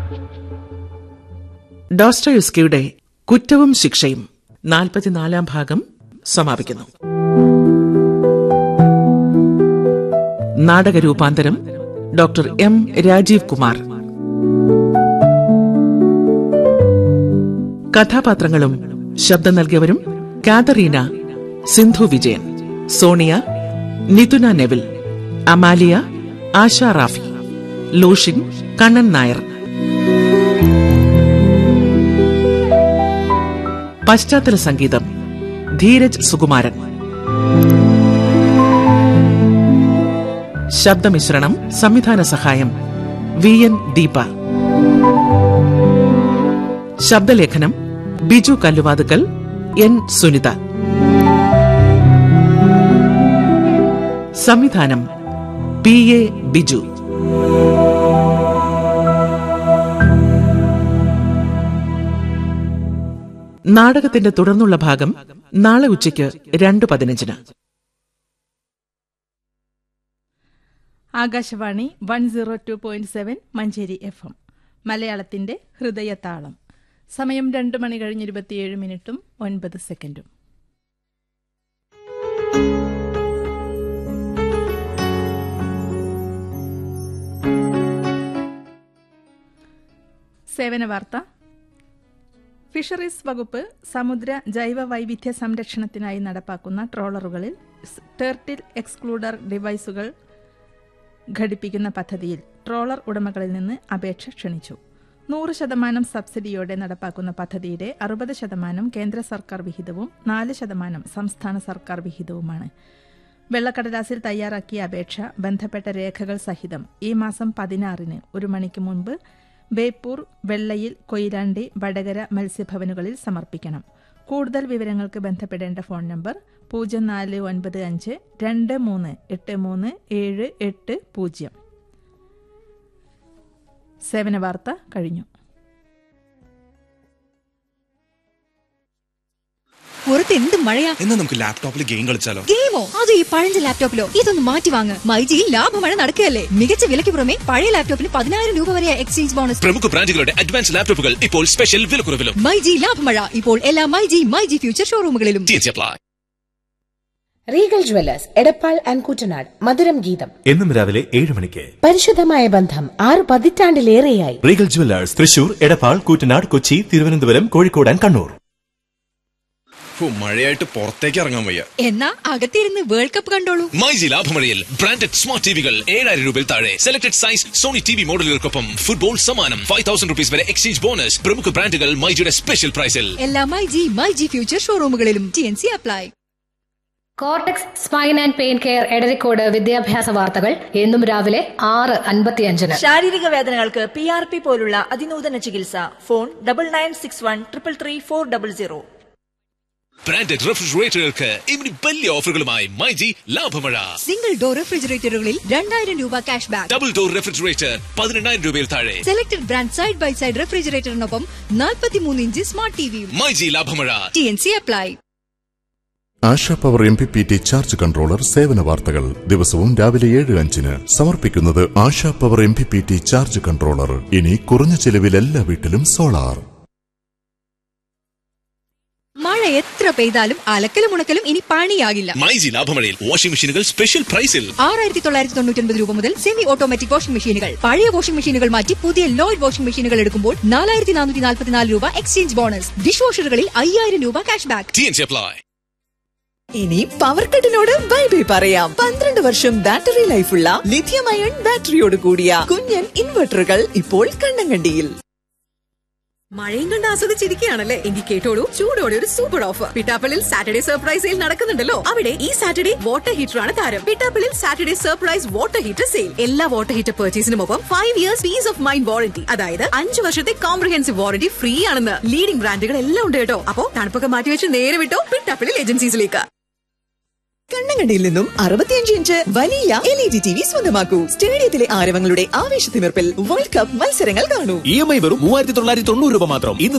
ഡോസ്റ്റോയുസ്കിയുടെ കുറ്റവും ശിക്ഷയും നാൽപ്പത്തിനാലാം ഭാഗം സമാപിക്കുന്നു നാടക രൂപാന്തരം ഡോക്ടർ എം രാജീവ് കുമാർ കഥാപാത്രങ്ങളും ശബ്ദം നൽകിയവരും കാതറീന സിന്ധു വിജയൻ സോണിയ നിതുന നെവിൽ അമാലിയ ആശ റാഫി ലൂഷിൻ കണ്ണൻ നായർ പശ്ചാത്തല സംഗീതം ധീരജ് സുകുമാരൻ ശബ്ദമിശ്രണം സംവിധാന സഹായം വി എൻ ദീപ ശബ്ദലേഖനം ബിജു കല്ലുവാതുക്കൽ എൻ സുനിത സംവിധാനം പി എ ബിജു നാടകത്തിന്റെ തുടർന്നുള്ള ഭാഗം നാളെ ഉച്ചയ്ക്ക് രണ്ട് പതിനഞ്ചിന് Akashvani one zero two point seven Manjeri F M മലയാളത്തിന്റെ ഹൃദയതാളം സമയം രണ്ട് മണി കഴിഞ്ഞ് ഇരുപത്തിയേഴ് മിനിറ്റും ഒൻപത് സെക്കൻഡും സേവന വാർത്ത ഫിഷറീസ് വകുപ്പ് സമുദ്ര ജൈവ വൈവിധ്യ സംരക്ഷണത്തിനായി നടപ്പാക്കുന്ന ട്രോളറുകളിൽ സ് ടെർട്ടിൽ എക്സ്ക്ലൂഡർ ഡിവൈസുകൾ ഘടിപ്പിക്കുന്ന പദ്ധതിയിൽ ട്രോളർ ഉടമകളിൽ നിന്ന് അപേക്ഷ ക്ഷണിച്ചു നൂറ് ശതമാനം സബ്സിഡിയോടെ നടപ്പാക്കുന്ന പദ്ധതിയുടെ അറുപത് ശതമാനം കേന്ദ്ര സർക്കാർ വിഹിതവും നാല് ശതമാനം സംസ്ഥാന സർക്കാർ വിഹിതവുമാണ് വെള്ളക്കടലാസിൽ തയ്യാറാക്കിയ അപേക്ഷ ബന്ധപ്പെട്ട രേഖകൾ സഹിതം ഈ മാസം പതിനാറിന് ഒരു മണിക്ക് മുൻപ് ബേപ്പൂർ വെള്ളയിൽ കൊയിലാണ്ടി വടകര മത്സ്യഭവനുകളിൽ സമർപ്പിക്കണം കൂടുതൽ വിവരങ്ങൾക്ക് ബന്ധപ്പെടേണ്ട ഫോൺ നമ്പർ പൂജ്യം നാല് ഒൻപത് അഞ്ച് രണ്ട് മൂന്ന് എട്ട് മൂന്ന് ഏഴ് എട്ട് പൂജ്യം സേവന വാർത്ത കഴിഞ്ഞു പുറത്ത് എന്ത് മഴയാ എന്നാ നമുക്ക് ലാപ്ടോപ്പിൽ ഗെയിം കളിച്ചാലോ ഗെയിമോ അത് ഈ പഴഞ്ച ലാപ്ടോപ്പിലോ ഇതൊന്ന് മാറ്റി വാങ്ങ് മൈജിയിൽ ലാഭമഴ നടക്കുകയല്ലേ മികച്ച വിലയ്ക്ക് പുറമെ പഴയ ലാപ്ടോപ്പിന് പതിനായിരം രൂപ വരെ എക്സ്ചേഞ്ച് ബോണസ് പ്രമുഖ ബ്രാൻഡുകളുടെ അഡ്വാൻസ് ലാപ്ടോപ്പുകൾ ഇപ്പോൾ സ്പെഷ്യൽ വിലക്കുറവിലും മൈജി ലാഭമഴ ഇപ്പോൾ എല്ലാ മൈജി മൈജി ഫ്യൂച്ചർ ഷോറൂമുകളിലും TNC apply. Regal jewellers Edappal and Kuttanad മധുരം ഗീതം എന്നും രാവിലെ ഏഴ് മണിക്ക് പരിശുദ്ധമായ ബന്ധം ആറ് പതിറ്റാണ്ടിലേറെയായി Regal jewellers Thrissur Edappal Koottanad Kochi Thiruvananthapuram Kozhikode and Kannur ഹോ, മഴയായിട്ട് പുറത്തേക്ക് ഇറങ്ങാൻ വയ്യ എന്നാ അകത്തിരുന്ന് വേൾഡ് കപ്പ് കണ്ടോളൂ മൈജി ലാഭമഴയിൽ ബ്രാൻഡഡ് സ്മാർട്ട് ടിവികൾ ഏഴായിരം രൂപയിൽ താഴെ selected size Sony T V മോഡലുകൾക്കൊപ്പം ഫുട്ബോൾ സമ്മാനം ഫൈവ് തൗസൻഡ് റുപ്പീസ് വരെ എക്സ്ചേഞ്ച് ബോണസ് പ്രമുഖ ബ്രാൻഡുകൾ മൈജിയുടെ സ്പെഷ്യൽ പ്രൈസിൽ എല്ലാ മൈജി മൈജി ഫ്യൂച്ചർ ഷോറൂമുകളിലും T N C apply Cortex spine and pain care Edarikode വിദ്യാഭ്യാസ വാർത്തകൾ എന്നും രാവിലെ ആറ് അൻപത്തിയഞ്ചിന് ശാരീരിക വേദനകൾക്ക് പി ആർ പി പോലുള്ള അതിനൂതന ചികിത്സ phone double nine six one triple three four double zero branded റെഫ്രിജറേറ്ററുകൾക്ക് ഇനി വലിയ ഓഫറുകളുമായി മൈജി ലാഭമഴ സിംഗിൾ ഡോർ റെഫ്രിജറേറ്ററുകളിൽ രണ്ടായിരം രൂപ cash back double door refrigerator പതിനെണ്ണായിരം രൂപയിൽ താഴെ selected brand side by side റെഫ്രിജറേറ്ററിനൊപ്പം നാൽപ്പത്തിമൂന്ന് ഇഞ്ച് സ്മാർട്ട് ടിവിയും മൈജി ലാഭമഴ T N C apply Asha power M P P T charge controller സേവന വാർത്തകൾ ദിവസവും രാവിലെ ഏഴ് അഞ്ചിന് സമർപ്പിക്കുന്നത് Asha power M P P T charge controller ഇനി കുറഞ്ഞ ചെലവിൽ എല്ലാ വീട്ടിലും സോളാർ മഴ എത്ര പെയ്താലും അലക്കലും ഉണക്കലും ഇനി പണിയാകില്ല മൈജി ലാഭമഴയിൽ വാഷിംഗ് മെഷീനുകൾ സ്പെഷ്യൽ പ്രൈസിൽ ആറായിരത്തി തൊള്ളായിരത്തി തൊണ്ണൂറ്റി രൂപ മുതൽ സെമി ഓട്ടോമാറ്റിക് വാഷിംഗ് മെഷീനുകൾ പഴയ വാഷിംഗ് മെഷീനുകൾ മാറ്റി പുതിയ ലോയിഡ് വാഷിംഗ് മെഷീനുകൾ എടുക്കുമ്പോൾ നാലായിരത്തി നാനൂറ്റി നാൽപ്പത്തിനാല് രൂപ എക്സ്ചേഞ്ച് ബോണസ് ഡിഷ് വാഷറുകളിൽ അയ്യായിരം രൂപ cash back T N C apply ഇനി പവർ കട്ടിനോട് ബൈ ബൈ പറയാം പന്ത്രണ്ട് വർഷം ബാറ്ററി ലൈഫുള്ള ലിഥിയം അയൺ ബാറ്ററിയോട് കൂടിയ കുഞ്ഞൻ ഇൻവെർട്ടറുകൾ ഇപ്പോൾ കണ്ണങ്കണ്ടിയിൽ മഴയും കണ്ട് ആസ്വദിച്ചിരിക്കുകയാണല്ലേ എങ്കിൽ കേട്ടോളൂ ചൂടോടെ ഒരു super offer Pittappillil Saturday surprise sale നടക്കുന്നുണ്ടല്ലോ അവിടെ ഈ സാറ്റർഡേ വാട്ടർ ഹീറ്റർ ആണ് താരം Pittappillil Saturday surprise water heater sale എല്ലാ വാട്ടർ ഹീറ്റർ പർച്ചേസിനുമൊപ്പം five years peace of mind warranty അതായത് അഞ്ച് വർഷത്തെ കോംപ്രഹെൻസീവ് വാറന്റി ഫ്രീ ആണെന്ന് ലീഡിംഗ് ബ്രാൻഡുകൾ എല്ലാം ഉണ്ട് കേട്ടോ അപ്പോ തണുപ്പൊക്കെ മാറ്റിവെച്ച് നേരെ വിട്ടോ പിട്ടാപ്പള്ളിൽ ഏജൻസീസിലേക്ക് കണ്ണങ്കണ്ടിയിൽ നിന്നും അറുപത്തിയഞ്ച് ഇഞ്ച് വലിയ L E D T V സ്വന്തമാക്കൂ സ്റ്റേഡിയത്തിലെ ആരവങ്ങളുടെ ആവേശത്തിമിർപ്പിൽ വേൾഡ് കപ്പ് മത്സരങ്ങൾ കാണൂ ഇ എം ഐ വെറും മൂവായിരത്തി തൊള്ളായിരത്തി തൊണ്ണൂറ് രൂപ മാത്രം ഇന്ന്